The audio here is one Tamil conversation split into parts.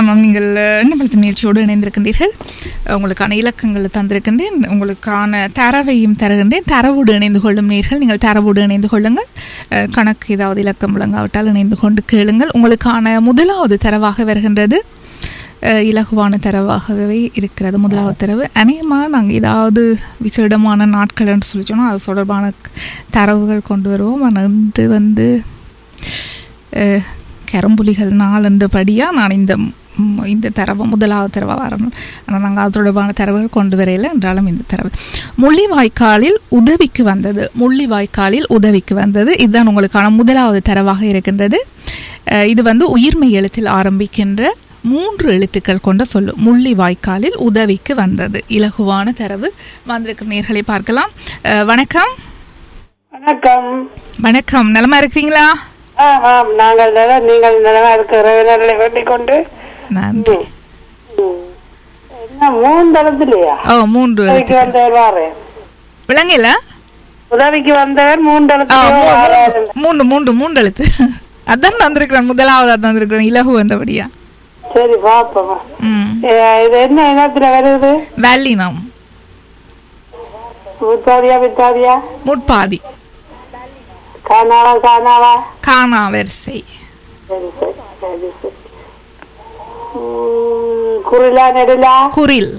ஆமாம் நீங்கள் எண்ணப்படுத்த முயற்சியோடு இணைந்திருக்கின்றீர்கள் உங்களுக்கான இலக்கங்களை தந்திருக்கின்றேன் உங்களுக்கான தரவையும் தருகின்றேன் தரவோடு இணைந்து கொள்ளும் நேர்கள் நீங்கள் தரவோடு இணைந்து கொள்ளுங்கள் அஹ், கணக்கு ஏதாவது இலக்கம் விளங்காவிட்டால் இணைந்து கொண்டு கேளுங்கள் உங்களுக்கான முதலாவது தரவாக வருகின்றது அஹ், இலகுவான தரவாகவே இருக்கிறது முதலாவது தரவு அநேகமாக நாங்கள் ஏதாவது விசேடமான நாட்கள் என்று சொல்லி சொன்னோம் அது தொடர்பான தரவுகள் கொண்டு வருவோம் ஆனால் இன்று வந்து அஹ், கரும்புலிகள் நாளன்றபடியாக நான் இந்த ம், இந்த தரவை முதலாவது தரவாக வரணும் ஆனால் நாங்கள் அது தொடர்பான தரவுகள் கொண்டு வரையில என்றாலும் இந்த தரவு முள்ளிவாய்க்காலில் உதவிக்கு வந்தது முள்ளிவாய்க்காலில் உதவிக்கு வந்தது இதுதான் உங்களுக்கான முதலாவது தரவாக இருக்கின்றது அஹ், இது வந்து உயிர்மை எழுத்தில் ஆரம்பிக்கின்ற மூன்று எழுத்துக்கள் கொண்ட சொல்லு முள்ளி வாய்க்காலில் உதவிக்கு வந்தது இலகுவான தரவு வந்திருக்கிற நேர்களை பார்க்கலாம் அஹ், வணக்கம் வணக்கம் வணக்கம் நலமா இருக்கிறீங்களா ஆம் ஆம் நாங்கள் நலம் நீங்கள் நலமா இருக்கிற உறவினர்களை வேண்டிக் கொண்டு நன்றி ம். என்ன மூன்று இடத்துலயா ஓ மூன்று உதவிக்கு எழுத்து வந்தவர் வாரு விளங்கல உதவிக்கு வந்தவர் மூன்று ஆ, இடத்துல மூ- வாராரு. மூ- மூன்று மூன்று மூன்று எழுத்து அதான் தந்திருக்கிறேன் முதலாவது தந்திருக்கிறேன் இலகு என்றபடியா சரி பாப்போம் ம் ஏ, இது என்ன இனத்துல வருது வேலினம் வித்தாரியா வித்தாரியா முட்பாதி காணாவா காணாவா காணா வரிசை சரி சரி சரி சரி ம், குரிலா நெடுலா குரில்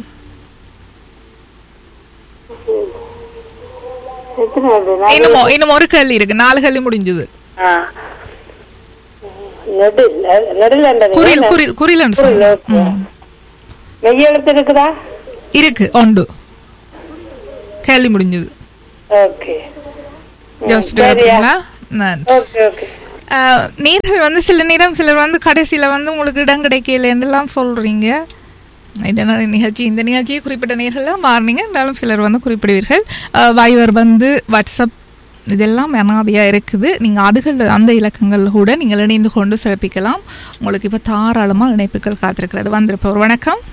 எத்தனை வருது இன்னும் ஒ- இன்னும் ஒரு கல்லி இருக்கு நாலு கல்லி முடிஞ்சது ஆ. நெடு நெடுல குரில் குரில் குரில்னு சொல்லுங்க ம் மெய்யெழுத்து இருக்குதா இருக்கு உண்டு கேள்வி முடிஞ்சது ஓகே யோசிச்சுட்டு வரீங்களா நன்றி ஓகே ஓகே ஆஹ், நேர்கள் வந்து சில நேரம் சிலர் வந்து கடைசியில் வந்து உங்களுக்கு இடம் கிடைக்கலன்னுலாம் சொல்கிறீங்க என்ன நிகழ்ச்சி இந்த நிகழ்ச்சியை குறிப்பிட்ட நேர்கள்லாம் மாறினீங்க இருந்தாலும் சிலர் வந்து குறிப்பிடுவீர்கள் ஆஹ், வைவர் வந்து வாட்ஸ்அப் இதெல்லாம் அனாதையாக இருக்குது நீங்கள் அதுகள் அந்த இலக்கங்களில் கூட நீங்கள் இணைந்து கொண்டு சிறப்பிக்கலாம் உங்களுக்கு இப்போ தாராளமாக இணைப்புகள் காத்திருக்கிறது வந்திருப்பவர் வணக்கம்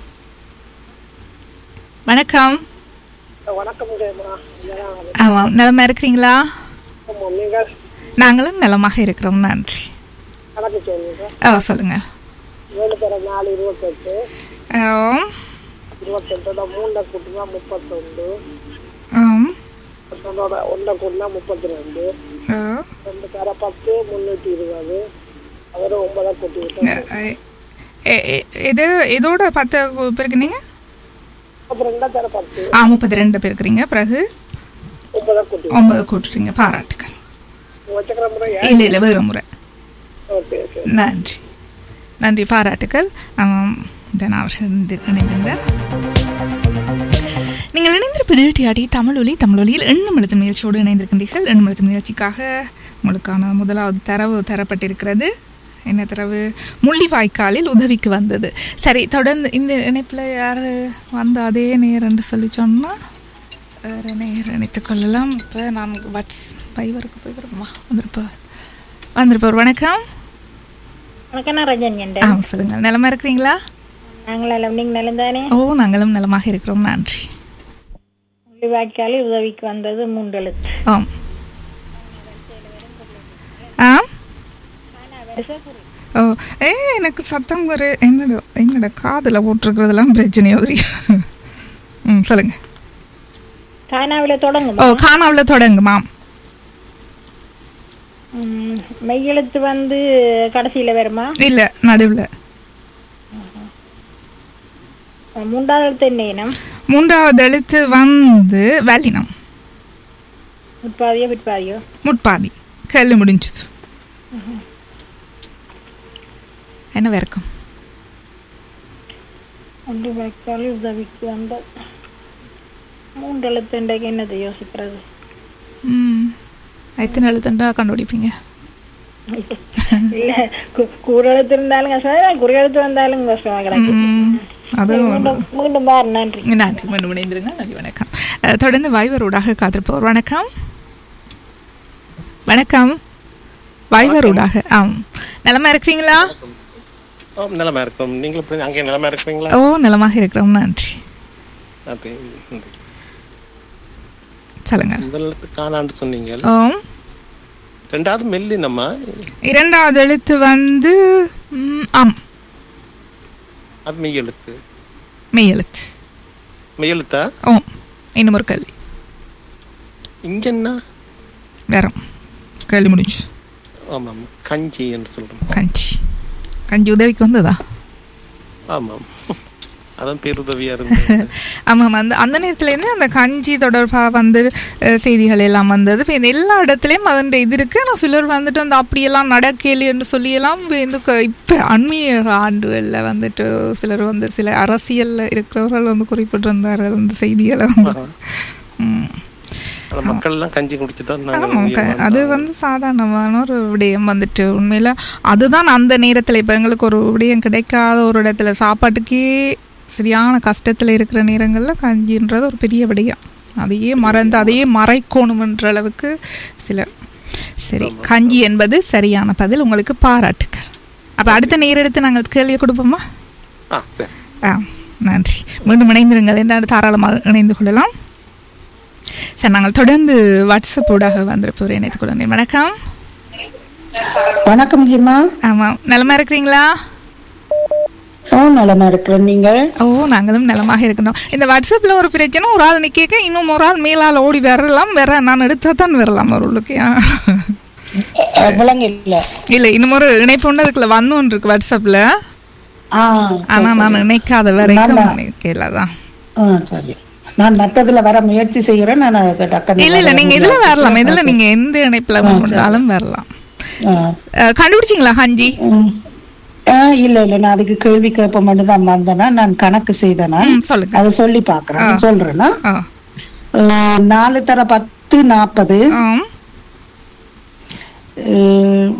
வணக்கம் வணக்கம் ஜெயமா ஆமாம் நலமா இருக்கிறீங்களா ஆமாம் நீங்கள் நாங்களும் நலமாக இருக்கிறோம் நன்றி கணக்கு சொல்லுங்க ஆ சொல்லுங்கள் ஏழு தர நாலு இருபத்தெட்டு ஆம் இருபத்தெட்டோட மூண்டை கூட்டினா முப்பத்தொண்டு ஆம் முப்பத்தொண்டோட ஒன்றை கூட்டினா முப்பத்தி ரெண்டு ஆ. ரெண்டு தர பத்து முந்நூற்றி இருபது அதோட ஒன்பதை கூட்டி விட்டோம் எ- எ- இது இதோட பத்து பேருக்கு நீங்கள் முப்பத்தி ரெண்டா தர பத்து ஆ முப்பத்தி ரெண்டு பேருக்குறீங்க பிறகு ஒன்பதை கூட்டி ஒன்பது கூட்டுறீங்க பாராட்டுகள் வச்சுக்கிற முறை இல்லை இல்லை வேறு முறை ஓகே ஓகே நன்றி நன்றி பாராட்டுகள் ஆமாம் இதன் அவர்கள் இணைந்து- இணைந்திருந்தார் நீங்கள் இணைந்திருப்பது டிஆடி தமிழொலி தமிழொலியில் எண்ணம் எழுத்தும் நிகழ்ச்சியோடு இணைந்திருக்கின்றீர்கள் எண்ணம் எழுத்தும் நிகழ்ச்சிக்காக உங்களுக்கான முதலாவது தரவு தரப்பட்டிருக்கிறது என்ன தரவு முள்ளிவாய்க்காலில் உதவிக்கு வந்தது சரி தொடர்ந்து இந்த இணைப்பில் யார் வந்த அதே நேர் என்று சொல்லி சொன்னால் வேறு நேர் இணைத்துக் கொள்ளலாம் இப்போ நான் வாட்ஸ் பைவருக்கு போய் வருமா வந்திருப்ப வந்திருப்பவர் வணக்கம் வணக்கம் நான் ரஜன் என்ற ஆ சொல்லுங்கள் நலமா இருக்கிறீங்களா நாங்கள் எல்லாம் நீங்கள் நிலந்தானே ஓ நாங்களும் நலமாக இருக்கிறோம் நன்றி வாய்க்காலில் உதவிக்கு வந்தது மூன்று எழுத்து ஆம் ஆம் ஓ ஏ எனக்கு சத்தம் ஒரு என்னோட என்னோட காதில் போட்டிருக்கிறதெல்லாம் பிரச்சனையோ தெரியும் ம் சொல்லுங்க கானாவில் தொடங்கும் ஓ காணாவில் தொடங்குமாம் ம், மெய்யெழுத்து வந்து கடைசியில் வருமா இல்லை நடுவில் மூன்றாவது எழுத்து என்ன இனம் மூன்றாவது எழுத்து வந்து வல்லினம் முற்பாதியோ பிற்பாதியோ முட்பாதி கேள்வி முடிஞ்சுது என்ன வேர்க்கும் ஒன்று வாய்க்காலில் உதவிக்கு வந்த மூன்று எழுத்து இன்றைக்கு என்னது யோசிக்கிறது ம் எத்தனை எழுத்துண்டா கண்டுபிடிப்பீங்க இல்லை கூறெழுத்து இருந்தாலும் கஷ்டம் குறியெழுத்து வந்தாலும் கஷ்டமாக கிடக்கு ம், அது மீண்டும் மீண்டும் பாரு நன்றி நன்றி மீண்டும் இணைந்திருங்க நன்றி வணக்கம் அஹ், தொடர்ந்து வைவரூடாக காத்திருப்போர் வணக்கம் வணக்கம் வைவரூடாக ஆம் நலமா இருக்கிறீங்களா ஓ நிலமா இருக்கும் நீங்கள் எப்படி அங்கே நிலமா இருக்கிறீங்களா ஓ நலமாக இருக்கிறோம் நன்றி அது நன்றி. சொல்லுங்க முதல் எழுத்து காணாண்டு சொன்னீங்க ஓம் ரெண்டாவது மெல்லினம்மா இரண்டாவது எழுத்து வந்து ம், ஆம் அது மெய் எழுத்து மெய் எழுத்து மெய் எழுத்தா ஓ இன்னும் ஒரு கேள்வி இங்க என்ன வேற கேள்வி முடிஞ்சு ஆமாம் கஞ்சின்னு சொல்றோம் கஞ்சி கஞ்சி உதவிக்கு வந்ததா ஆமாம் அதான் பேருதவியா இருந்தது ஆமாம் அந்த அந்த நேரத்துலேருந்து அந்த கஞ்சி தொடர்பாக வந்து அஹ், செய்திகள் எல்லாம் வந்தது இப்ப இந்த எல்லா இடத்துலையும் அதன் இது இருக்குது ஆனால் சிலர் வந்துட்டு அந்த அப்படியெல்லாம் நடக்கலி என்று சொல்லியெல்லாம் இந்த இப்போ அண்மைய ஆண்டுகளில் வந்துட்டு சிலர் வந்து சில அரசியலில் இருக்கிறவர்கள் வந்து குறிப்பிட்டிருந்தார்கள் அந்த செய்திகளை வந்து ம். ஆனா மக்கள் எல்லாம் கஞ்சி குடிச்சு தான் ஆமாம் க- அது வந்து சாதாரணமான ஒரு விடயம் வந்துட்டு உண்மையில் அதுதான் அந்த நேரத்தில் இப்போ எங்களுக்கு ஒரு விடயம் கிடைக்காத ஒரு இடத்துல சாப்பாட்டுக்கே சரியான கஷ்டத்தில் இருக்கிற நேரங்களில் கஞ்சின்றது ஒரு பெரிய விடயம் அதையே மறந்து அதையே மறைக்கணுமன்ற அளவுக்கு சிலர் சரி கஞ்சி என்பது சரியான பதில் உங்களுக்கு பாராட்டுக்கள் அப்போ அடுத்த நேர் எடுத்து நாங்கள் கேள்வியை கொடுப்போமா ஆ சரி ஆ நன்றி மீண்டும் இணைந்திருங்கள் என்றால் தாராளமாக இணைந்து கொள்ளலாம் சரி நாங்கள் தொடர்ந்து வாட்ஸ்அப் ஊடாக வந்திருப்போர் இணைத்துக் கொள்கிறேன் வணக்கம் வணக்கம் ஹிமா ஆமாம் நலமா இருக்கிறீங்களா ஓ நலமா இருக்கிறேன் நீங்க ஓ நாங்களும் நலமாக இருக்கணும் இந்த வாட்ஸ்அப்பில் ஒரு பிரச்சனை ஒரு ஆள் நிற்க இன்னும் ஒரு ஆள் மேலால் ஓடி வரலாம் வேற நான் எடுத்தா தான் வரலாம் ஒரு உள்ளுக்கு அஹ், விலங்கு இல்ல இல்லை இன்னும் ஒரு இணைப்பு ஒன்று அதுக்குள்ள வந்தோன்னு இருக்கு வாட்ஸ்அப்பில் ஆ ஆனால் நான் நினைக்காத வரைக்கும் நினைக்கல தான் ஆ சரி நான் மற்றதுல வர முயற்சி செய்யறேன் நான் அதுக்கு டக்குனு இல்லை இல்லை வர நீங்கள் இதில் முடியாது. வரலாம் இதில் நீங்கள் எந்த இணைப்பில் வந்தாலும் வரலாம் ஆ. அஹ், கண்டுபிடிச்சிங்களா ஹஞ்சி ம். ஆ, இல்ல இல்ல நான் அதுக்கு கேள்வி கேட்ப மட்டும் தான் வந்தேனா நான் கணக்கு செய்தேனா ம் சொல்லுங்க அதை சொல்லி பாக்குறேன் சொல்றேன்னா ஆ அஹ், நாலு தர பத்து நாற்பது ஆம் அஹ்,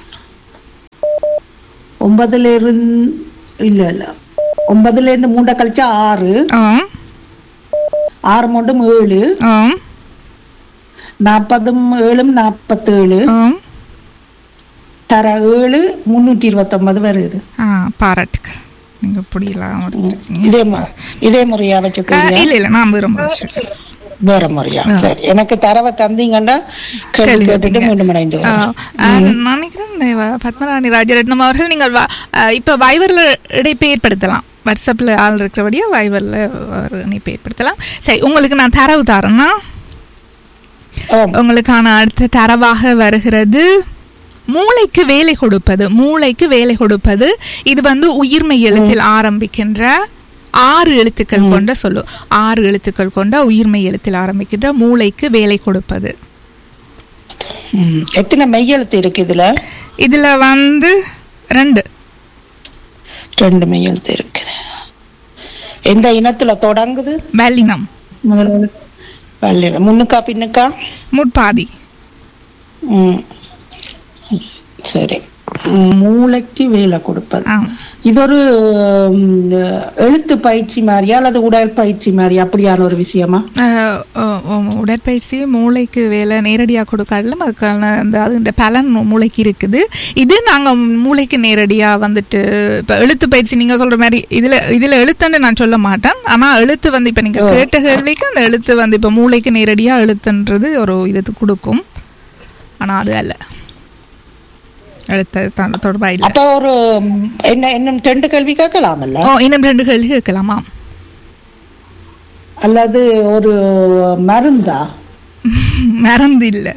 ஒன்பதுல இருந்து இல்ல இல்ல ஒன்பதுல இருந்து மூண்டை கழிச்சா ஆறு ஆம் ஆறு மூண்டும் ஏழு ஆம் நாற்பதும் ஏழும் நாற்பத்தேழு ஆம் தர ஏழு முன்னூற்றி இருபத்தொன்பது வருது ஆ பாராட்டுக்கள் நீங்கள் இப்படியெல்லாம் எடுத்துருக்கீங்க இதே மு- இதே முறையா வச்சுக்கோங்க இல்லை இல்லை நான் விரும்ப வச்சிருக்கேன் வேற முறையா சரி எனக்கு தரவை தந்தீங்கன்னா கேள்வி கேள்வி கேட்டுட்டு கேட்டீங்க. மீண்டும் இணைந்து ஆ, வரேன். ஆ, நான் நினைக்கிறேன் இந்த பத்மராணி ராஜரட்னம் அவர்கள் நீங்கள் வ- ஆ, இப்போ வைவரில் இணைப்பை ஏற்படுத்தலாம் வாட்ஸ்அப்பில் ஆள் இருக்கிறபடியா வைவரில் ஒரு இணைப்பை ஏற்படுத்தலாம் சரி உங்களுக்கு நான் தரவு தரேன்னா ஆம். உங்களுக்கான அடுத்த தரவாக வருகிறது மூளைக்கு வேலை கொடுப்பது மூளைக்கு வேலை கொடுப்பது இது வந்து உயிர்மை எழுத்தில் ஆரம்பிக்கின்ற ஆறு எழுத்துக்கள் கொண்ட சொல்லு ஆறு எழுத்துக்கள் கொண்ட உயிர்மை எழுத்தில் ஆரம்பிக்கின்ற மூளைக்கு வேலை கொடுப்பது ம். எத்தனை மெய்யெழுத்து இருக்கு இதுல இதுல வந்து ரெண்டு ரெண்டு மெய்யெழுத்து இருக்குது எந்த இனத்துல தொடங்குது வல்லினம் முதல்ல வல்லினம். முன்னுக்கா பின்னுக்கா முட்பாதி ம். சரி ம், மூளைக்கு வேலை கொடுப்பது ஆ இது ஒரு ம், எழுத்து பயிற்சி மாதிரியா அல்லது உடல் பயிற்சி மாதிரியா அப்படியான ஒரு விஷயமா அஹ், உ- உ- உடற்பயிற்சி மூளைக்கு வேலை நேரடியாக கொடுக்காட்டிலும் அதுக்கான அந்த அது பலன் மூளைக்கு இருக்குது இது நாங்கள் மூளைக்கு நேரடியாக வந்துட்டு இப்போ எழுத்து பயிற்சி நீங்கள் சொல்கிற மாதிரி இதில் இதில் எழுத்துன்னு நான் சொல்ல மாட்டேன் ஆனால் எழுத்து வந்து இப்போ நீங்கள் கேட்ட கேள்விக்கு அந்த எழுத்து வந்து இப்போ மூளைக்கு நேரடியாக எழுத்துன்றது ஒரு இது கொடுக்கும் ஆனால் அது அல்ல எழுத்து தான் தொடர்பாக இல்லை அப்ப ஒரு ம், என்ன இன்னும் ரெண்டு கேள்வி கேட்கலாமல்ல ஓ இன்னும் ரெண்டு கேள்வி கேட்கலாமா அல்லது ஒரு மருந்தா மறந்து இல்லை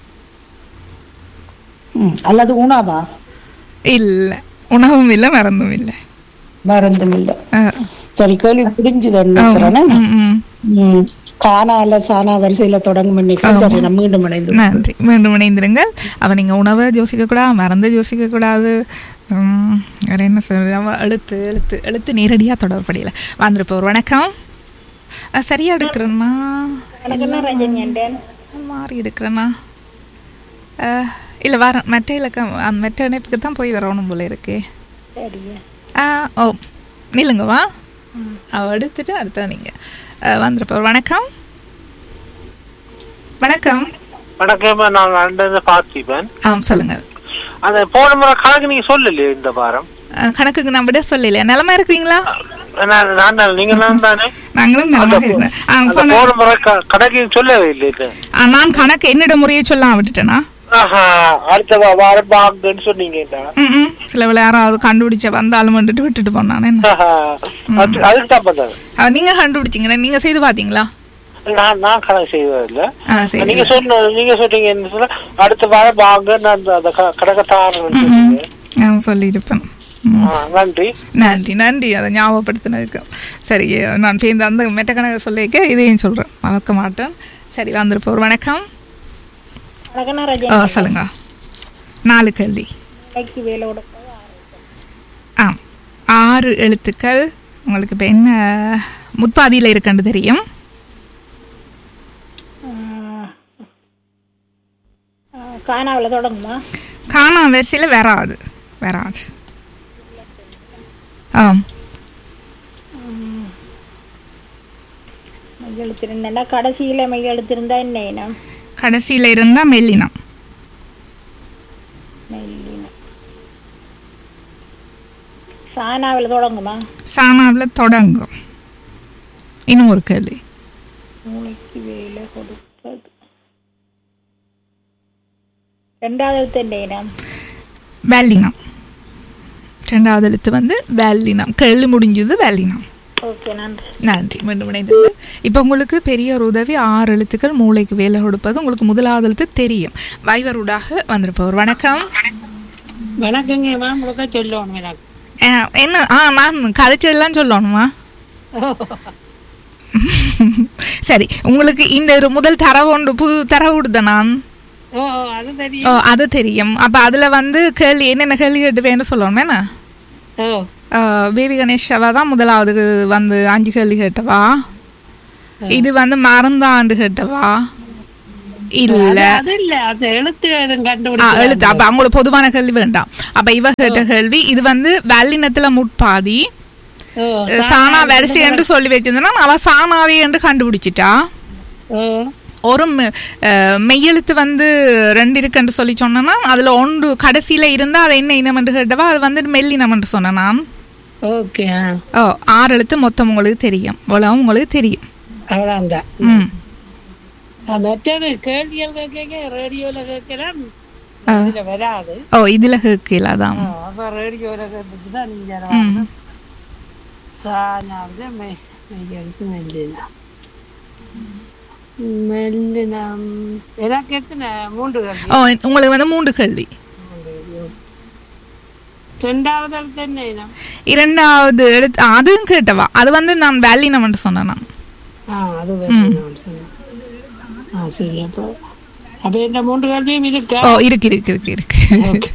ம், அல்லது உணவா இல்லை உணவும் இல்லை மறந்தும் இல்லை மருந்தும் இல்ல அஹ், சரி கேள்வி முடிஞ்சது நினைக்கிறேன் ம், ம். ம், காணா அல்ல சாணா வரிசையில தொடங்கும் நினைக்கிறேன் சரி நான் மீண்டும் இணைந்து நன்றி மீண்டும் இணைந்திருங்கள் அவ நீங்கள் உணவை யோசிக்கக்கூடாது மறந்து யோசிக்கக்கூடாது உம், வேற என்ன சொல்றது அவ எழுத்து எழுத்து எழுத்து நேரடியாக தொடர்படியில் வந்திருப்போர் வணக்கம் அஹ், சரியா எடுக்கிறேன்னா ரஞ்சனி அண்டன் மாறி எடுக்கிறேன்னா அஹ், இல்லை வரேன் மெட்ட இலக்கம் அந்த மெட்ட இணைப்புக்கு தான் போய் வரணும் போல இருக்கு சரியா ஆ ஓ நில்லுங்க வா அவ எடுத்துட்டு அடுத்த நீங்கள் வந்திருப்போர் வணக்கம் வணக்கம் வணக்கம் நான் அண்டது பார்த்திபன் ஆ சொல்லுங்கள் அந்த போன முறை கணக்கு நீங்க சொல்லலையே இந்த வாரம் அஹ் கணக்குக்கு நான் விட சொல்லல நிலமா இருக்கிறீங்களா நான் நான் தான், நீங்க தான் தானே நாங்களும் நலமாக இருக்கிறேன் ஆ, அந்த போன- போன முறை க- கணக்கு சொல்லவே இல்லை இது. ஆ, நான் கணக்கு என்னிட முறையை சொல்லாம விட்டுட்டேனா ஆஹா அடுத்த வா- வாரம் வாங்கன்னு சொன்னீங்கடா ம் ம் சில வேளை யாராவது கண்டுபிடிச்ச வந்தாலும் வந்துட்டு விட்டுட்டு போனானே அது- அதுக்கு தான் பார்த்தேன் நீங்க கண்டுபிடிச்சீங்க நீங்க செய்து பாத்தீங்களா நான் நான் கணக்கு செய்வதில்லை ஆ சரி நீங்க சொன்ன நீங்க சொல்றீங்க என்ன சொல்ல அடுத்த வாரம் வாங்க நான் அந்த- அந்த க- கணக்கை தாரேன் நான் சொல்லியிருப்பேன் ம். நன்றி நன்றி நன்றி அதை ஞாபகப்படுத்தினதுக்கு சரி நான் சேர்ந்து அந்த மெட்டக்கணக்கு சொல்லிக்க இதையும் சொல்கிறேன் மறக்க மாட்டேன் சரி வந்திருப்போம் வணக்கம் வணக்கம் நான் ஆ ரஜினி சொல்லுங்க நாலு கேள்வி வேலைக்கு வேலை கொடுப்பது ஆ ஆறு எழுத்துக்கள் உங்களுக்கு இப்போ என்ன முற்பாதியில் இருக்குன்னு தெரியும் கானாவில் தொடங்குமா காணா வரிசையில் வராது வராது ஆ மெய் எழுத்திருந்தா கடைசியில் மெய் எழுத்திருந்தா என்ன இனம் கடைசியில் இருந்தால் மெல்லினம் மெல்லினம் சானாவில் தொடங்குமா சாணாவில் தொடங்கும் இன்னும் ஒரு கேள்வி மூளைக்கு வேலை கொடுப்பது ரெண்டாவது எழுத்து என்ன இனம் வேல்லினம் ரெண்டாவது எழுத்து வந்து வேல்லினம் கேள்வி முடிஞ்சது வேல்லினம் ஓகே நன்றி நன்றி மீண்டும் இணைந்து இப்போ உங்களுக்கு பெரிய ஒரு உதவி ஆறு எழுத்துக்கள் மூளைக்கு வேலை கொடுப்பது உங்களுக்கு முதலாவது எழுத்து தெரியும் வைவருடாக வந்திருப்பவர் வணக்கம் வணக்கங்க மேம் உங்களுக்கு சொல்லணும் எனக்கு அஹ், என்ன ஆ நான் கதைச்சதெல்லாம் சொல்லணுமா சரி உங்களுக்கு இந்த ஒரு முதல் தரவு ஒன்று புது தரவு விடுத நான் ஓ அது தெரியும் ஓ அது தெரியும் அப்போ அதில் வந்து கேள்வி என்னென்ன கேள்வி கேட்டு வேணும் சொல்லணும் என்ன ஓ பேபி கணேஷாவா தான் முதலாவது வந்து அஞ்சு கேள்வி கேட்டவா இது வந்து மறந்தாண்டு கேட்டவா இல்ல அது இல்ல அது எழுத்து எதுவும் ஆ, கண்டுபிடிக்க எழுத்து அப்ப அவங்களுக்கு பொதுவான கேள்வி வேண்டாம் அப்ப இவ கேட்ட கேள்வி இது வந்து வல்லினத்துல முட்பாதி ஓ சானா வரிசை என்று சொல்லி வச்சிருந்தா அவ சானாவே என்று கண்டுபிடிச்சிட்டா ஓ ஒரு மெ- அஹ், மெய்யெழுத்து வந்து ரெண்டு இருக்குன்னு சொல்லி சொன்னா அதுல ஒன்று கடைசியில இருந்தா அது என்ன இனம் என்று கேட்டவா அது வந்து மெல்லினம் என்று சொன்னேன் நான் ஓகே ஆ ஓ ஆறு எழுத்து மொத்தம் உங்களுக்கு தெரியும் இவ்வளவு உங்களுக்கு தெரியும் அவ்வளோதான் ம் மற்றது கேள்விகள் கேட்க ரேடியோல கேட்கலாம் இதுல வராது ஓ இதுல கேட்கல அதான் ஆ, அப்ப ரேடியோல கேட்டுச்சுன்னா நீங்க ம். சானாவது மெய் மெய் எழுத்து மெல்லினம் மெல்லினம் எனக்கு எத்தனை மூன்று கேள்வி ஓ உங்களுக்கு வந்து மூன்று கேள்வி ரெண்டாவது எழுத்து என்ன இனம் இரண்டாவது எழுத்து அதுவும் கேட்டவா அது வந்து நான் வேலினம் என்று சொன்னேன் நான் ஆ அது வேணும் சொன்னேன் ஆ சரி அப்போ அப்போ இந்த மூன்று கேள்வியும் இருக்கா ஓ இருக்கு இருக்கு இருக்கு இருக்கு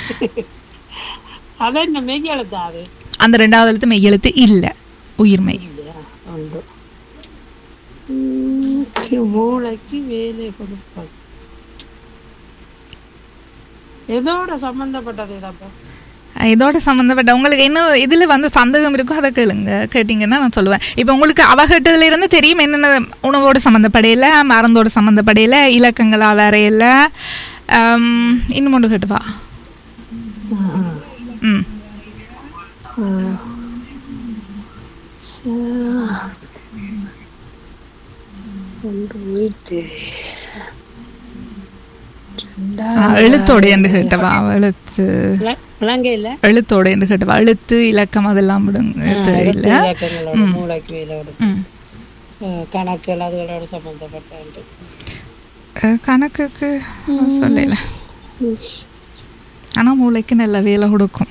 அதான் இந்த மெய் எழுத்தா அது அந்த ரெண்டாவது எழுத்து மெய் எழுத்து இல்லை உயிர்மெய் உண்டு ம், மூளைக்கு வேலை கொடுப்பது எதோட சம்பந்தப்பட்டது இதப்போ இதோட சம்மந்தப்பட்ட உங்களுக்கு என்ன இதில் வந்து சந்தேகம் இருக்கோ அதை கேளுங்க கேட்டிங்கன்னா நான் சொல்லுவேன் இப்போ உங்களுக்கு அவ கேட்டதுல இருந்து தெரியும் என்னென்ன உணவோட சம்மந்தப்படையில மருந்தோட சம்மந்தப்படையில இலக்கங்களா வரையில இன்னும் ஒன்று கேட்டுவா ம் ஒன்று வீட்டு ஆ, எழுத்தோட என்று கேட்டவா எழுத்து விளங்க இல்ல எழுத்தோட என்று கேட்டவா எழுத்து இலக்கம் அதெல்லாம் விடுங்க தெரியல இலக்கங்களோட மூளைக்கு வேலை கொடுப்பது ம் அஹ், கணக்குகள் அதுகளோட சம்பந்தப்பட்ட அஹ், கணக்குக்கு சொல்லல ஆனால் மூளைக்கு நல்ல வேலை கொடுக்கும்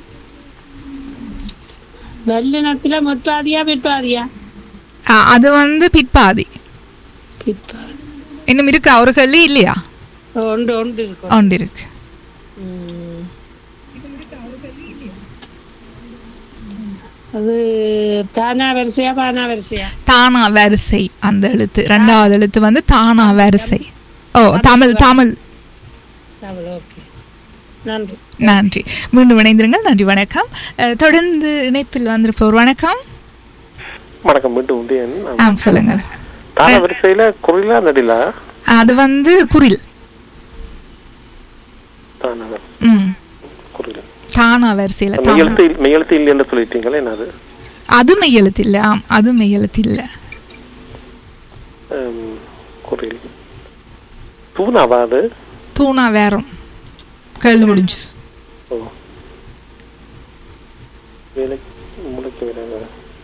வெள்ளினத்துல முற்பாதியா பிற்பாதியா ஆ, அது வந்து பிற்பாதி பிற்பாதி இன்னும் இருக்கா ஒரு கேள்வி இல்லையா ஒன்று ஒன்று இருக்கும் ஒன்று இருக்கு ம். அது தானா வரிசையா பானா வரிசையா தானா வரிசை அந்த எழுத்து ரெண்டாவது எழுத்து வந்து தானா வரிசை ஓ தமிழ் தமிழ் தமிழ் ஓகே நன்றி நன்றி மீண்டும் இணைந்திருங்கள் நன்றி வணக்கம் அஹ், தொடர்ந்து இணைப்பில் வந்திருப்போர் வணக்கம் வணக்கம் மீண்டும் உதயன் ஆ சொல்லுங்க தான வரிசையில குரிலா நடிலா அது வந்து குரில் தான ம் குரில் தானா வரிசையில் தானா மெய்யெழுத்து இல்- மெய்யெழுத்து இல்லைன்னு சொல்லிட்டீங்களே என்னது அது மெய் எழுத்து இல்லை ஆம் அது மெய் எழுத்து இல்லை ஹம், குரில் தூணாவா அது தூணா வேறும் கேள்வி முடிஞ்சு ஓ வேலைக்கு மூளைக்கு வேலை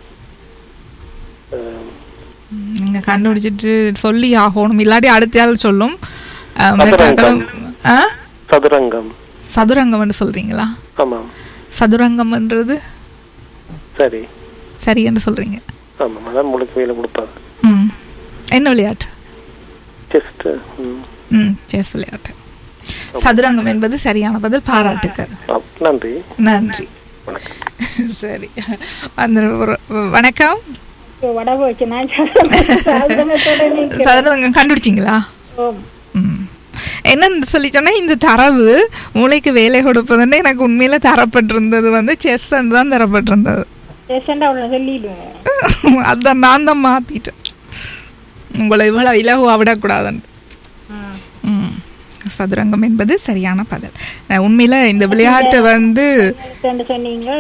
அஹ், நீங்க கண்டுபிடிச்சிட்டு சொல்லி ஆகணும் இல்லாட்டி அடுத்த ஆள் சொல்லும் அஹ், சதுரங்கம். மற்றாக்களும் ஆ சதுரங்கம் சதுரங்கம்னு சொல்றீங்களா ஆமாம் சதுரங்கம்ன்றது சரி சரி என்று சொல்றீங்க ஆமாம் அதான் மூளைக்கு வேலை கொடுப்பாங்க ம் என்ன விளையாட்டு ஜஸ்ட் ம் ம் செஸ் விளையாட்டு சதுரங்கம் என்பது சரியான பதில் பாராட்டுக்கள் ஆ, நன்றி நன்றி வணக்கம் சரி அந்த ஒரு வணக்கம் இப்போ வடை போச்சு நான் சாதனத்தோட நீங்க சதுரங்கம் கண்டுபிடிச்சிங்களா ஓம். ம். என்னன்னு சொல்லி சொன்னா இந்த தரவு மூளைக்கு வேலை கொடுப்பதுன்னு எனக்கு உண்மையில தரப்பட்டிருந்தது வந்து செஸ் தான் தரப்பட்டிருந்தது பேஷண்டா அவ்வளோ சொல்லிடுவேன் அதான் நான் தான் மாத்திட்டேன் உங்களை இவ்வளவு இலகுவா விடக்கூடாதுன்னு ம். சதுரங்கம் என்பது சரியான பதில் அஹ் உண்மையில இந்த விளையாட்டு வந்து ரெண்டு சொன்னீங்க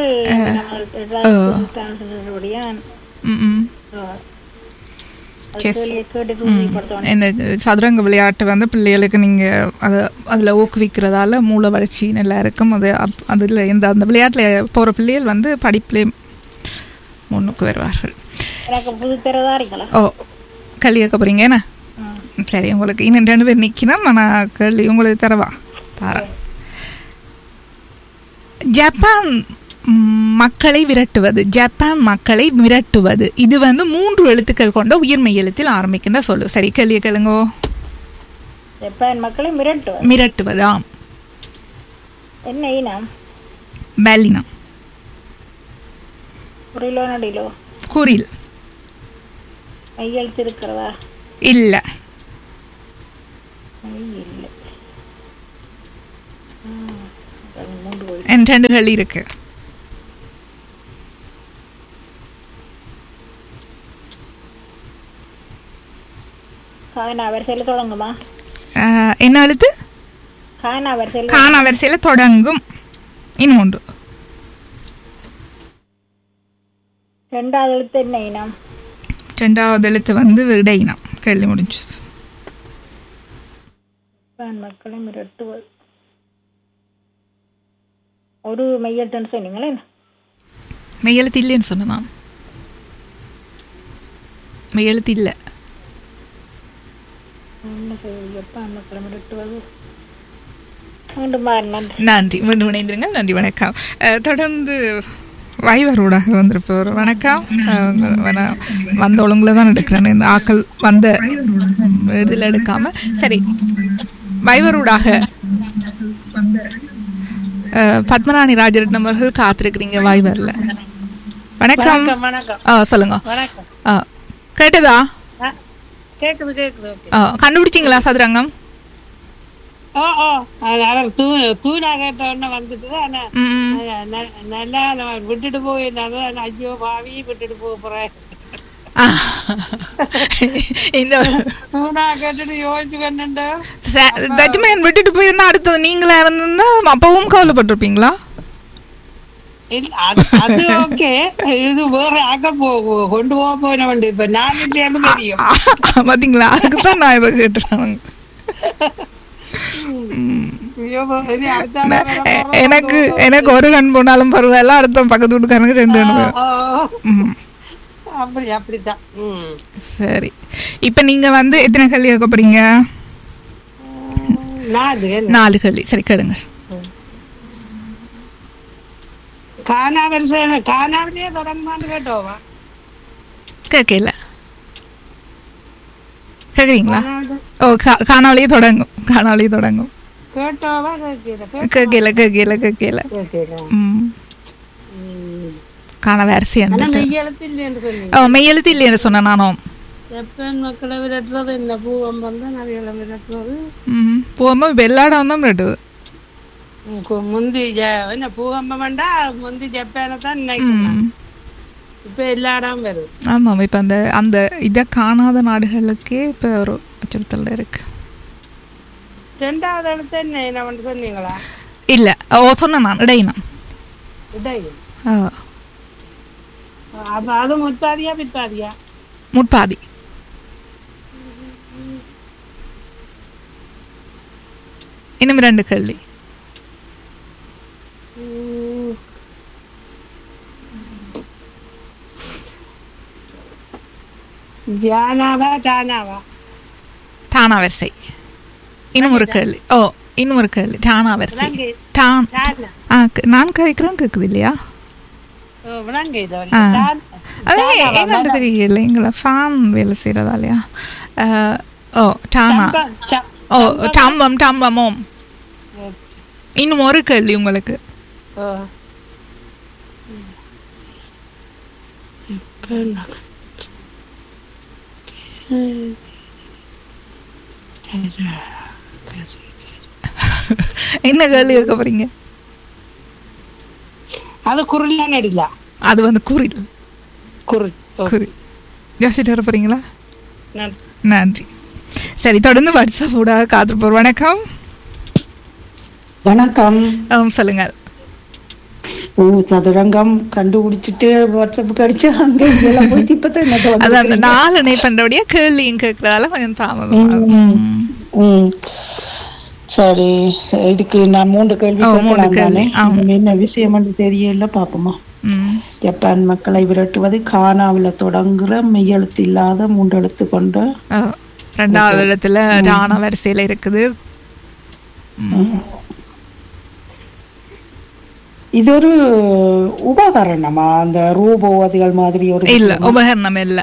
நம்மளுடைய ம், ம். Chess. கேட்டுட்டு உறுதிப்படுத்தணும் இந்த சதுரங்க விளையாட்டு வந்து பிள்ளைகளுக்கு நீங்கள் அதை அதில் ஊக்குவிக்கிறதால மூளை வளர்ச்சி நல்லா இருக்கும் அது அப் அதில் இந்த அந்த விளையாட்டில் போகிற பிள்ளைகள் வந்து படிப்பிலே முன்னுக்கு வருவார்கள் எனக்கு புது தெரதா இருக்கல ஓ கேள்வி கேட்க போகிறீங்க என்ன சரி உங்களுக்கு இன்னும் ரெண்டு பேர் நிற்கணும் நான் கேள்வி உங்களுக்கு தரவா தரேன் ஜப்பான் ம், மக்களை விரட்டுவது ஜப்பான் மக்களை விரட்டுவது இது வந்து மூன்று எழுத்துக்கள் கொண்ட உயிர்மை எழுத்தில் ஆரம்பிக்கின்ற சொல்லு சரி கேள்வி கேளுங்கோ ஜப்பான் மக்களை மிரட்டுவது மிரட்டுவதாம் என்ன இனம் பலினம் புரியலோ நடிலோ குரில் மையெழுத்து இருக்கிறதா இல்லை மை இல்லை என் ரெண்டு கேள்வி இருக்கு கானா வரிசையில் தொடங்குமா ஆஹ், என்ன எழுத்து கானா வரிசையில் காணா வரிசையில் தொடங்கும் இன்னும் ஒன்று ரெண்டாவது எழுத்து என்ன இனம் ரெண்டாவது எழுத்து வந்து இடையினம் கேள்வி முடிஞ்சது ஜப்பான் மக்களை மிரட்டுவது ஒரு மையெழுத்துன்னு சொன்னீங்களே மெய்யெழுத்து இல்லைன்னு சொன்னேன் நான் மெய்யெழுத்து இல்லை என்ன செய்வது ஜப்பான் மக்களை மிரட்டுவது மீண்டும் பாரு நன்றி நன்றி மீண்டும் இணைந்திருங்க நன்றி வணக்கம் அஹ், தொடர்ந்து வைவரோடாக வந்திருப்பவர் வணக்கம் அஹ், வர- வந்த ஒழுங்குல தான் எடுக்கிறேன் இந்த ஆக்கள் வந்த இதில் எடுக்காம சரி வைவரோடாக அஹ், பத்மராணி ராஜரட்னம் அவர்கள் காத்திருக்கிறீங்க வைவரில் வணக்கம் வணக்கம் ஆ சொல்லுங்க வணக்கம் ஆ கேட்டதா கேக்குது கேக்குது ஓகே ஆ, கண்டுபிடிச்சிங்களா சதுரங்கம் ஓ ஓ அது அவர் தூ தூணா கேட்ட உடனே வந்துட்டு ஆனா ம், ம். அஹ், ந- நல்லா நம்ம விட்டுட்டு போயிருந்தாங்க நான் ஐயோ பாவி விட்டுட்டு போக போறேன் ஆ. இந்த தூணா கேட்டுட்டு யோசிச்சு கண்ணுண்டு தஜ்மேன் விட்டுட்டு போயிருந்தா அடுத்தது நீங்களா இருந்திருந்தா அப்பவும் கவலைப்பட்டிருப்பீங்களா இல்ல அது அது ஓகே இது வேற ஆக்க போ கொண்டு போக போன வண்டி இப்ப நான் இல்லையான்னு தெரியும் பாத்தீங்களா அதுக்கு தான் நான் இப்ப கேட்டுறேன் ஐயோ இனி அடுத்த ஆள் வேற போறோம். எனக்கு எனக்கு ஒரு கண் போனாலும் பரவாயில்ல அடுத்த பக்கத்து வீட்டுக்காரங்க ரெண்டு கண் போயிரும். ஓ, ம் அப்படி அப்படித்தான் ம் சரி இப்ப நீங்க வந்து எத்தனை கல்வி கேட்க போறீங்க நான் அது என்ன நாலு கல்வி சரி கேளுங்க காணா வரிசை காணாவிலேயே தொடங்குமான்னு கேட்டோவா கேட்கல கேக்குறீங்களா காணாவில ஓ கா- காணாவளியே தொடங்கும் காணாவளியே தொடங்கும் கேட்டோவா கேட்கல கேட்கல கேட்கல கேட்கல கேட்கல ம் காண வரிசை ஆனா என்று மெய்யெழுத்து இல்லைன்னு சொன்னீங்க ஓ மெய்யெழுத்து இல்லைன்னு சொன்னேன் நானும் ஜப்பான் மக்களை விரட்டுறது என்ன பூகம்பம் தான் நவியலை விரட்டுறது ம் போகும்போது வெள்ளாடம் தான் விடுது ம், கு- முந்தி ஜ- என்ன பூகம்பம் வேண்டா முந்தி ஜப்பானை தான் நினைக்கிறேன் ம் இப்ப எல்லா இடம் வருது ஆமாம் இப்போ அந்த அந்த இதை காணாத நாடுகளுக்கே இப்போ ஒரு அச்சுறுத்தல் இருக்கு ரெண்டாவது இடத்து என்ன என்ன பண்ண சொன்னீங்களா இல்லை ஓ சொன்னேன் நான் இடையினம் இடையும் ஆ அப்ப அது முற்பாதியா பிற்பாதியா முட்பாதி இன்னும் ரெண்டு கேள்வி ம். ஜானாவா டானாவா டானா வரிசை இன்னும் ஒரு கேள்வி ஓ இன்னும் ஒரு கேள்வி டானா வரிசை விளங்கு. டான் டானா ஆ கே- நான் கதைக்கிறேன் கேட்குது இல்லையா ஓ விளங்க இது ஆ. டான் அது என்னன்னு தெரியல எங்களை ஃபேன் வேலை செய்கிறதா இல்லையா அஹ், ஓ டானா சம்பம், சம்- ஓ டம்பம் டம்பமோம் இன்னும் ஒரு கேள்வி உங்களுக்கு ஓ. என்ன கேள்வி கேட்க போறீங்க அது குரலா நடில அது வந்து குரில் குரல் ஓ. குரில் யோசிச்சுட்டு வர போறீங்களா நன்றி. நன்றி சரி தொடர்ந்து வாட்ஸ்அப் ஊடாக காத்திருப்போம் வணக்கம் வணக்கம் ஆம், சொல்லுங்கள் ஓ சதுரங்கம் கண்டுபிடிச்சிட்டு வாட்ஸ்அப்புக்கு அடிச்சு அங்க இங்கெல்லாம் போயிட்டு இப்பதான் என்னத்த அது அந்த வந்திருக்கீங்க? நாலு இணை பண்றபடியா கேள்வியும் கேட்கறதால கொஞ்சம் தாமதம் ஆகும். ம். ம். சரி இதுக்கு நான் மூன்று கேள்வி ஓ, மூன்று கேட்கலாம் தானே கேள்வி, ஆமா. இது என்ன விஷயம் தெரியல பாப்போமா ம். ஜப்பான் மக்களை விரட்டுவது கானாவில தொடங்குற மெய்யெழுத்து இல்லாத மூன்று எழுத்து கொண்ட ஓ, ரெண்டாவது இடத்துல ராணா வரிசையில இருக்குது இது ஒரு உபகரணமா அந்த ரூபோ அதுகள் மாதிரி ஒரு இல்ல விஷயமா? உபகரணம் இல்ல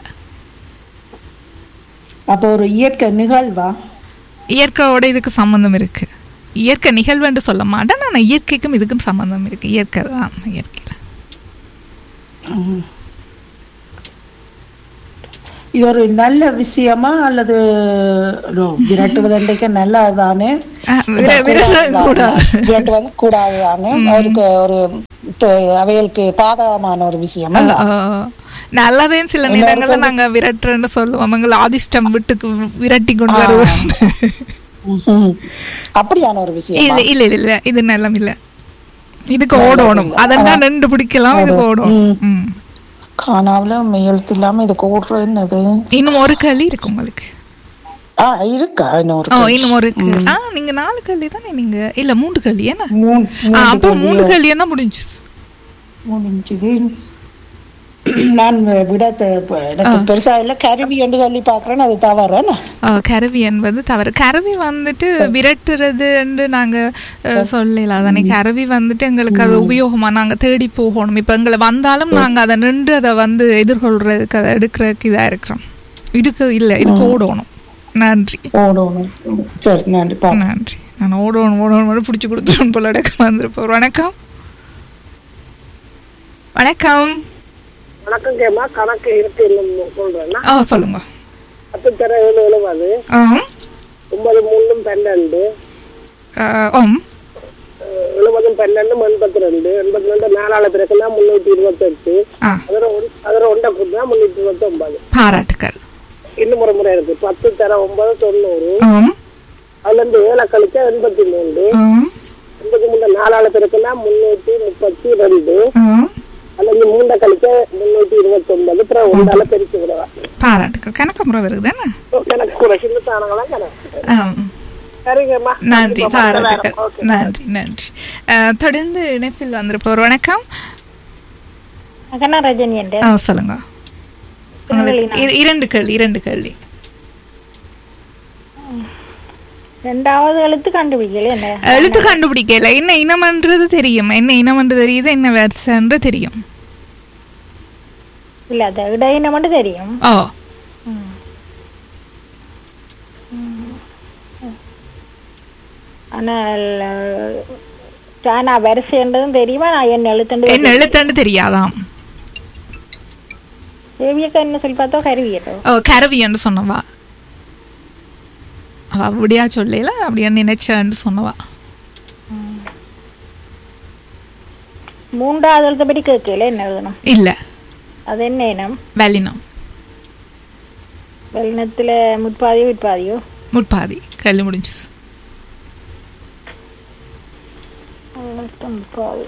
அப்ப ஒரு இயற்கை நிகழ்வா இயற்கையோட இதுக்கு சம்பந்தம் இருக்கு இயற்கை நிகழ்வுன்னு சொல்ல மாட்டேன் நான் இயற்கைக்கும் இதுக்கும் சம்பந்தம் இருக்கு இயற்கை தான் இயற்கையில இது ஒரு நல்ல விஷயமா அல்லது ஒரு விரட்டுவதண்டைக்கு நல்லதுதானே அஹ், விர- விரட்ட கூடாது விரட்டுவது கூடாதுதானே அவருக்கு ஒரு தொ- அவைகளுக்கு பாதகமான ஒரு விஷயமா அஹ், நல்லதையும் சில நேரங்கள்ல நாங்க விரட்டுறேன்னு சொல்லுவோம் எங்களை ஆதிஷ்டம் விட்டுக்கு விரட்டி கொண்டு வருவோம் ம்ஹும். அப்படியான ஒரு விஷயம் இல்ல இல்ல இல்ல இல்ல இது நல்லம் இல்ல இதுக்கு ஓடணும் அதெல்லாம் நின்று பிடிக்கலாம் இதுக்கு ஓடணும் ம். காணாவில மெய்யெழுத்து இல்லாம இது கூடுற என்னது இன்னும் ஒரு களி இருக்கு உங்களுக்கு ஆ இருக்கா இன்னொரு ஓ இன்னும் ஒரு கு- ஆ நீங்க நாலு களி தானே நீங்க இல்ல மூன்று களி என்ன மூணு ஆ, அப்போ மூணு களி என்ன முடிஞ்சுது முடிஞ்சது நான் விட தெ- இப்ப எனக்கு பெருசா இல்ல கருவி என்று சொல்லி பாக்குறேன் அது தவறு என்ன? ஆ, கருவி என்பது தவறு கருவி வந்துட்டு விரட்டுறதுன்னு நாங்க அஹ், சொல்லல தானே கருவி வந்துட்டு எங்களுக்கு அது உபயோகமா நாங்க தேடி போகணும் இப்ப எங்களை வந்தாலும் நாங்க அதை நின்று அதை வந்து எதிர்கொள்றதுக்கு அதை எடுக்கிறதுக்கு இதா இருக்கிறோம் இதுக்கு இல்ல இதுக்கு ஓடணும் நன்றி ஓடணும் சரி நன்றி பா நன்றி நான் ஓடணும் ஓடணும் மட்டும் பிடிச்சி கொடுத்துருவோம் போல இடக்கு வந்துருப்போம் வணக்கம் வணக்கம் வணக்கம் கேமா கணக்கு இருக்கு இல்லைன்னு சொல்றேன்னா ஆ சொல்லுங்க பத்து தர ஏழு எழுபது ஆ ஒன்பது மூணும் பன்னெண்டு ஆ, ஓம் அஹ் எழுபதும் பன்னெண்டும் எண்பத்தி ரெண்டு எண்பத்தி ரெண்டு மேலாள பிறகுனா முன்னூத்தி இருபத்தெட்டு ஆ அதில் ஒன் அதில் ஒன்றை கூட்டினா முன்னூத்தி இருபத்தி ஒன்பது பாராட்டுக்கள் இன்னும் ஒரு முறை இருக்கு பத்து தர ஒன்பது தொண்ணூறு ஓம் அதுல இருந்து ஏழை கழிச்சா எண்பத்தி மூணு ஓம் எண்பத்தி மூணு நாலாள பிறகுனா முன்னூத்தி முப்பத்தி ரெண்டு ஓம் அதுல இருந்து மூண்டை கழிச்சா முன்னூத்தி இருபத்தி ஒன்பது அப்புறம் ஒன்றால பெருக்கி விடுவா பாராட்டுக்கள் கணக்கு முறை வருது தானே கணக்கு கூட சின்ன தானங்களாம் கணக்கு ஆம். சரிங்கம்மா நன்றி கண்டிப்பா பாராட்டுக்கள் ஓகே நன்றி நன்றி அஹ், தொடர்ந்து இணைப்பில் வந்திருப்போர் வணக்கம் அக்கண்ணா ரஜினி என்ற ஆ, சொல்லுங்க உங்களுக்கு இர- இரண்டு கேள்வி இரண்டு கேள்வி ரெண்டாவது எழுத்து கண்டுபிடிக்கல என்ன எழுத்து கண்டுபிடிக்கல என்ன இனம்ன்றது தெரியும் என்ன இனம்ன்றது தெரியுது என்ன வரிசைன்று தெரியும் இல்ல அது இடையின மட்டும் தெரியும் ஓ ஆனால் தானா வரிசைன்றதும் தெரியுமா நான் என்ன எழுத்துண்டு என்ன எழுத்துன்னு தெரியாதாம் தேவியக்கா என்ன சொல்லி பார்த்தா கருவியட்டோ ஓ கரவி என்று சொன்னவா அவ அப்படியா சொல்லல அப்படியா நினைச்சான்னு சொன்னவா மூன்றாவது எழுத்தை பற்றி கேட்கல என்ன எழுதணும் இல்ல அது என்ன இனம் வல்லினம் வெள்ளத்துல முற்பாதியோ விற்பாதியோ முற்பாதி கல்வி முடிஞ்சது முற்பாதி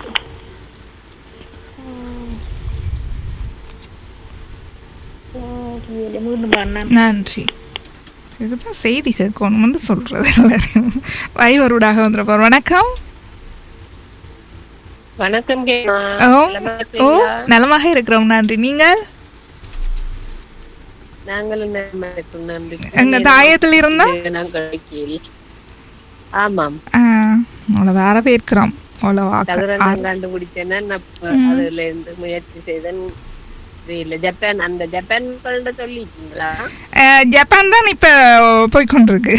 மீண்டும் பண்ணேன் நன்றி இதுதான் செய்தி கேட்கணும்னு சொல்றது எல்லாரையும் வைவருடாக வந்துருப்பார் வணக்கம் வணக்கம் கேமா ஓ ஓ நலமாக இருக்கிறோம் நன்றி நீங்கள் நாங்களும் நலமா இருக்கோம் நன்றி எங்க தாயத்தில் இருந்தா நான் கிடைக்கல ஆமாம் ஆ, அவ்வளோ வேற பேர்க்கிறோம் அவ்வளோ ஆக்க- தவிர ஆ- நான் கண்டுபிடிச்சேன்னா நான் இப்ப அதுல இருந்து முயற்சி செய்தேன் இல்ல ஜப்பான் அந்த ஜப்பான் மக்கள்கிட்ட சொல்லிட்டீங்களா ஆ, ஜப்பான் தான் இப்போ போய்க்கொண்டிருக்கு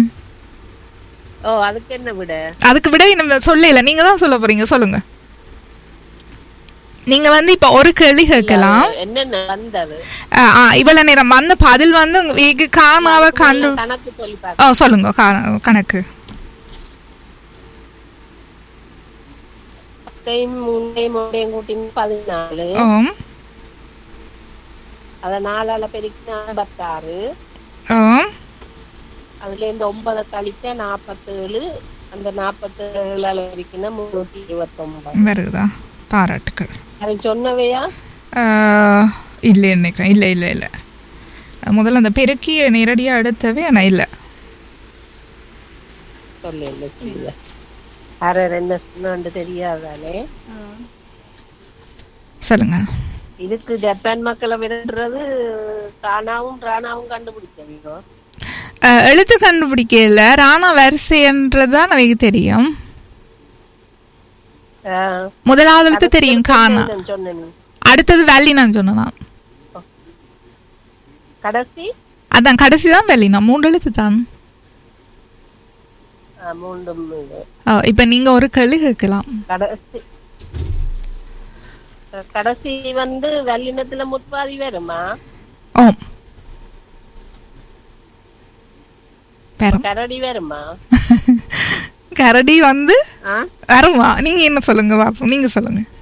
ஓ அதுக்கு என்ன விட அதுக்கு விட நம்ம சொல்லல நீங்க தான் சொல்ல போறீங்க சொல்லுங்க நீங்க வந்து இப்ப ஒரு கேள்வி கேட்கலாம் என்னென்ன வந்தது ஆ, ஆ, இவ்வளவு நேரம் வந்து பதில் வந்து உங்களுக்கு காணாவ கண்டு கணக்கு சொல்லி பார்க்க ஓ சொல்லுங்க கா- கணக்கு பத்தையும் மூணையும் மூணையும் கூட்டி பதினாலு ஓம் அத நாலால பெருக்கினா ஐம்பத்தாறு ஓம் அதுல இருந்து ஒன்பதை கழிச்சா நாப்பத்தேழு அந்த நாப்பத்தேழால பெருக்கினா முன்னூத்தி இருபத்தொன்பது வருதா பாராட்டுக்கள் அது சொன்னவையா ஆ, இல்லை நினைக்கிறேன் இல்லை இல்லை இல்லை முதல்ல அந்த பெருக்கிய நேரடியாக எடுத்தவே ஆனால் இல்லை சொல்லு இல்ல சொல்லுங்க யார் என்ன சொன்னான்னு தெரியாதானே சொல்லுங்க இதுக்கு ஜப்பான் மக்களை விரட்டுறது தானாவும் ராணாவும் கண்டுபிடிச்சவங்க ஆ, எழுத்து கண்டுபிடிக்கல ராணா வரிசைன்றது தான் எனக்கு தெரியும் முதலாவது எழுத்து தெரியும் காணா சொன்னேன் அடுத்தது வேலி நான் சொன்னேன் நான் கடைசி அதான் கடைசி தான் வேலி நான் மூன்று எழுத்து தான் ஆ, மூன்றும் இது. இப்போ நீங்கள் ஒரு கேள்வி கேட்கலாம் கடைசி கடைசி வந்து வெள்ளினத்துல முற்பாதி வருமா ஓம் பெறும் கரடி வருமா கரடி வந்து ஆ வருமா நீங்கள் என்ன சொல்லுங்க பாப்போம் நீங்கள் சொல்லுங்க